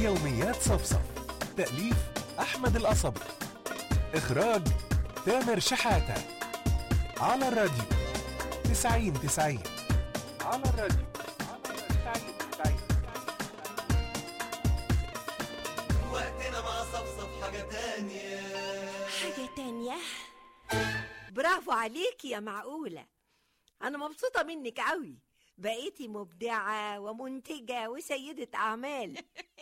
يوميات صفصف تأليف أحمد القصبي إخراج تامر شحاتة على الراديو تسعين تسعين على الراديو تسعين تسعين وقتنا مع صفصف حاجة تانية حاجة تانية برافو عليكي يا معقولة أنا مبسوطة منك أوي بقيتي مبدعة ومنتجة وسيدة أعمال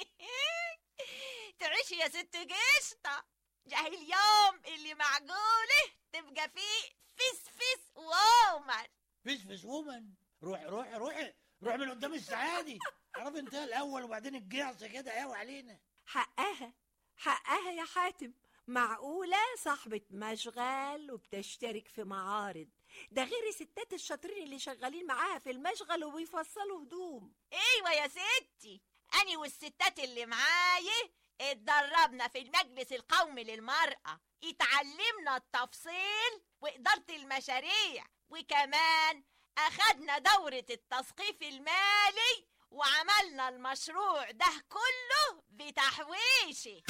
تعيشي يا ست قشطة جاي اليوم اللي معقولة تبقى فيه فس فس وومن فسفس وومن روح روح روح روح من قدام السعادي عرف انت الاول وبعدين الجعص كده قوي علينا حقها حقها يا حاتم معقولة صاحبة مشغل وبتشترك في معارض ده غير الستات الشاطرين اللي شغالين معاها في المشغل وبيفصلوا هدوم ايوه يا ستي اني والستات اللي معايا اتدربنا في المجلس القومي للمرأة اتعلمنا التفصيل وإدارة المشاريع وكمان أخدنا دورة التثقيف المالي وعملنا المشروع ده كله بتحويشي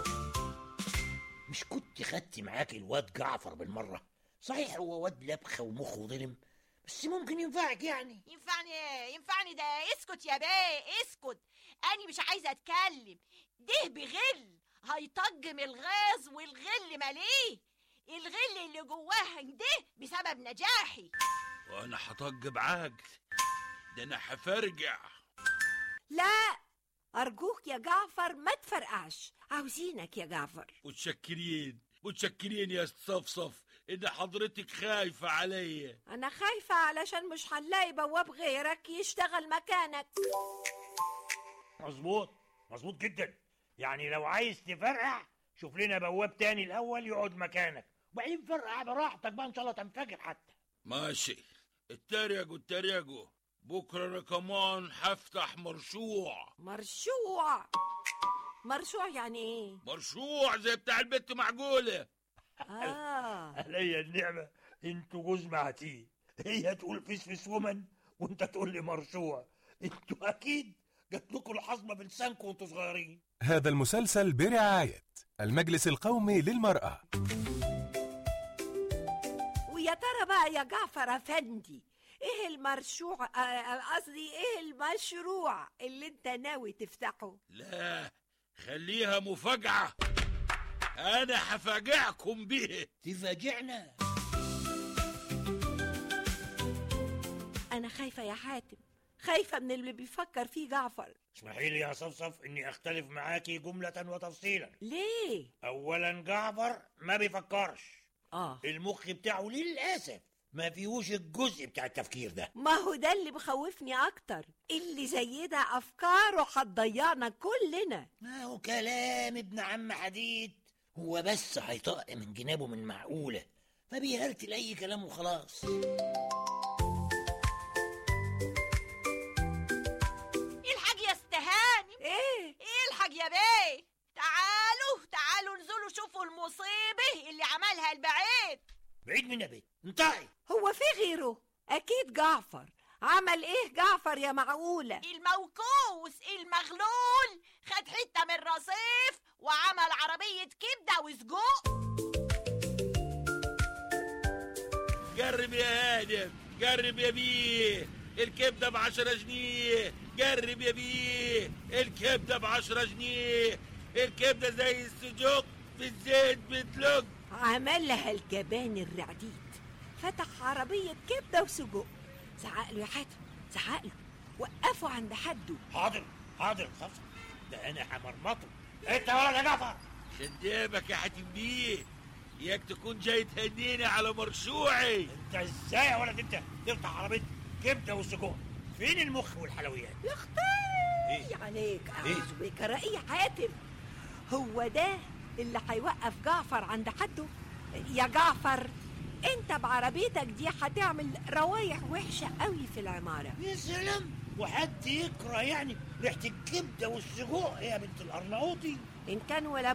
مش كنت خدت معاك الواد جعفر بالمره صحيح هو واد لبخه ومخه ضرم بس ممكن ينفعك يعني ينفعني ايه ينفعني ده اسكت يا بيه اسكت أنا مش عايزة أتكلم ده بغل هيطجم الغاز والغل ماليه الغل اللي جواه ده بسبب نجاحي وانا هطج بعجل ده انا هفرجع لا أرجوك يا جعفر ما تفرقعش عاوزينك يا جعفر متشكرين متشكرين يا صفصف ان حضرتك خايفة عليا أنا خايفة علشان مش هنلاقي بواب غيرك يشتغل مكانك مظبوط مظبوط جدا يعني لو عايز تفرقع شوف لنا بواب تاني الاول يقعد مكانك وبعدين فرقع براحتك بقى ان شاء الله تنفجر حتى ماشي اتريقوا اتريقوا بكرة انا كمان هفتح مرشوع مرشوع مرشوع يعني ايه؟ مرشوع زي بتاع البت معقولة آه عليا النعمة انتوا جوز معتيه هي تقول فسفس ومن وانت تقول لي مرشوع انتوا اكيد جات لكم الحظمة بلسانكم وانتوا صغيرين هذا المسلسل برعاية المجلس القومي للمرأة ويا ترى بقى يا جعفر افندي ايه المرشوع آه، آه، قصدي ايه المشروع اللي انت ناوي تفتحه لا خليها مفاجأة انا هفاجئكم به تفاجئنا انا خايفة يا حاتم خايفة من اللي بيفكر فيه جعفر اسمحي لي يا صفصف اني اختلف معاكي جملة وتفصيلا ليه؟ اولا جعفر ما بيفكرش اه المخ بتاعه للاسف ما فيهوش الجزء بتاع التفكير ده ما هو ده اللي مخوفني اكتر اللي زي ده افكاره هتضيعنا كلنا ما هو كلام ابن عم حديد هو بس هيطق من جنابه من معقولة فبيهرتل أي كلام وخلاص الحاج يا استهاني ايه الحاج يا بيه تعالوا تعالوا انزلوا شوفوا المصيبة اللي عملها البعيد بعيد من بيت انتهي هو في غيره اكيد جعفر عمل ايه جعفر يا معقولة الموكوس المغلول خد حتة من رصيف وعمل عربية كبدة وسجق جرب يا هادم جرب يا بيه الكبدة بعشرة جنيه جرب يا بيه الكبدة بعشرة جنيه الكبدة زي السجق في الزيت بتلق عملها الجبان الرعديد فتح عربية كبدة وسجق زعق له يا حاتم زعق له وقفوا عند حده حاضر حاضر صفصف ده أنا همرمطه أنت يا ولد يا جعفر خدامك يا حاتم بيه ياك تكون جاي تهنيني على مرشوعي أنت إزاي يا ولد أنت تفتح عربية كبدة وسجق فين المخ والحلويات يا اختي إيه؟ عليك اعوذ بك رأي حاتم هو ده اللي هيوقف جعفر عند حده يا جعفر انت بعربيتك دي هتعمل روايح وحشة قوي في العمارة يا سلام وحد يكره يعني ريحة الكبدة والسجق يا بنت الأرناؤوطي ان كان ولا